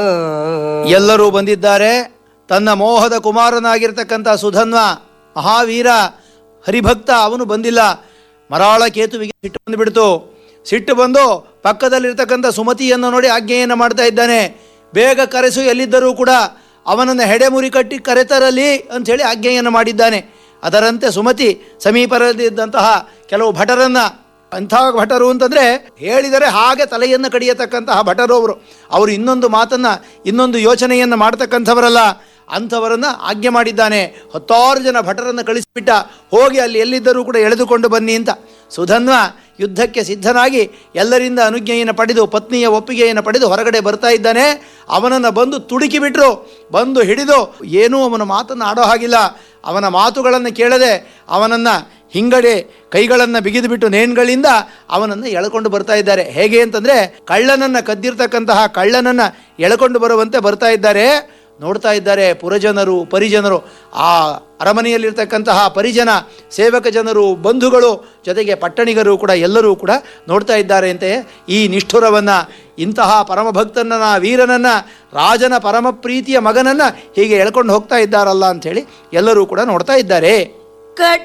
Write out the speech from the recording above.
ಎಲ್ಲರೂ ಬಂದಿದ್ದಾರೆ ತನ್ನ ಮೋಹದ ಕುಮಾರನಾಗಿರ್ತಕ್ಕಂಥ ಸುಧನ್ವ ಮಹಾವೀರ ಹರಿಭಕ್ತ ಅವನು ಬಂದಿಲ್ಲ ಮರಾಳ ಕೇತುವಿಗೆ ಸಿಟ್ಟು ಬಂದುಬಿಡ್ತು ಸಿಟ್ಟು ಬಂದು ಪಕ್ಕದಲ್ಲಿರ್ತಕ್ಕಂಥ ಸುಮತಿಯನ್ನು ನೋಡಿ ಆಜ್ಞೆಯನ್ನು ಮಾಡ್ತಾ ಇದ್ದಾನೆ ಬೇಗ ಕರೆಸು ಎಲ್ಲಿದ್ದರೂ ಕೂಡ ಅವನನ್ನು ಹೆಡೆಮುರಿ ಕಟ್ಟಿ ಕರೆತರಲಿ ಅಂಥೇಳಿ ಆಜ್ಞೆಯನ್ನು ಮಾಡಿದ್ದಾನೆ ಅದರಂತೆ ಸುಮತಿ ಸಮೀಪದಲ್ಲಿದ್ದಂತಹ ಕೆಲವು ಭಟರನ್ನ ಅಂಥ ಭಟರು ಅಂತಂದರೆ ಹೇಳಿದರೆ ಹಾಗೆ ತಲೆಯನ್ನು ಕಡಿಯತಕ್ಕಂತಹ ಭಟರು ಅವರು ಅವರು ಇನ್ನೊಂದು ಮಾತನ್ನು ಇನ್ನೊಂದು ಯೋಚನೆಯನ್ನು ಮಾಡ್ತಕ್ಕಂಥವರಲ್ಲ ಅಂಥವರನ್ನು ಆಜ್ಞೆ ಮಾಡಿದ್ದಾನೆ ಹತ್ತಾರು ಜನ ಭಟರನ್ನು ಕಳಿಸಿಬಿಟ್ಟ ಹೋಗಿ ಅಲ್ಲಿ ಎಲ್ಲಿದ್ದರೂ ಕೂಡ ಎಳೆದುಕೊಂಡು ಬನ್ನಿ ಅಂತ ಸುಧನ್ವ ಯುದ್ಧಕ್ಕೆ ಸಿದ್ಧನಾಗಿ ಎಲ್ಲರಿಂದ ಅನುಜ್ಞೆಯನ್ನು ಪಡೆದು ಪತ್ನಿಯ ಒಪ್ಪಿಗೆಯನ್ನು ಪಡೆದು ಹೊರಗಡೆ ಬರ್ತಾ ಇದ್ದಾನೆ ಅವನನ್ನು ಬಂದು ತುಡುಕಿ ಬಿಟ್ರು ಬಂದು ಹಿಡಿದು ಏನೂ ಅವನ ಮಾತನ್ನು ಆಡೋ ಹಾಗಿಲ್ಲ ಅವನ ಮಾತುಗಳನ್ನು ಕೇಳದೆ ಅವನನ್ನು ಹಿಂಗಡೆ ಕೈಗಳನ್ನು ಬಿಗಿದು ಬಿಟ್ಟು ನೇಣ್ಗಳಿಂದ ಅವನನ್ನು ಎಳ್ಕೊಂಡು ಬರ್ತಾ ಇದ್ದಾರೆ ಹೇಗೆ ಅಂತಂದರೆ ಕಳ್ಳನನ್ನು ಕದ್ದಿರ್ತಕ್ಕಂತಹ ಕಳ್ಳನನ್ನು ಎಳ್ಕೊಂಡು ಬರುವಂತೆ ಬರ್ತಾ ಇದ್ದಾರೆ ನೋಡ್ತಾ ಇದ್ದಾರೆ ಪುರಜನರು ಪರಿಜನರು ಆ ಅರಮನೆಯಲ್ಲಿರ್ತಕ್ಕಂತಹ ಪರಿಜನ ಸೇವಕ ಜನರು ಬಂಧುಗಳು ಜೊತೆಗೆ ಪಟ್ಟಣಿಗರು ಕೂಡ ಎಲ್ಲರೂ ಕೂಡ ನೋಡ್ತಾ ಇದ್ದಾರೆ ಅಂತೆ ಈ ನಿಷ್ಠುರವನ್ನು ಇಂತಹ ಪರಮಭಕ್ತನನ್ನ ವೀರನನ್ನ ರಾಜನ ಪರಮ ಪ್ರೀತಿಯ ಮಗನನ್ನು ಹೀಗೆ ಎಳ್ಕೊಂಡು ಹೋಗ್ತಾ ಇದ್ದಾರಲ್ಲ ಅಂಥೇಳಿ ಎಲ್ಲರೂ ಕೂಡ ನೋಡ್ತಾ ಇದ್ದಾರೆ ಕಟ್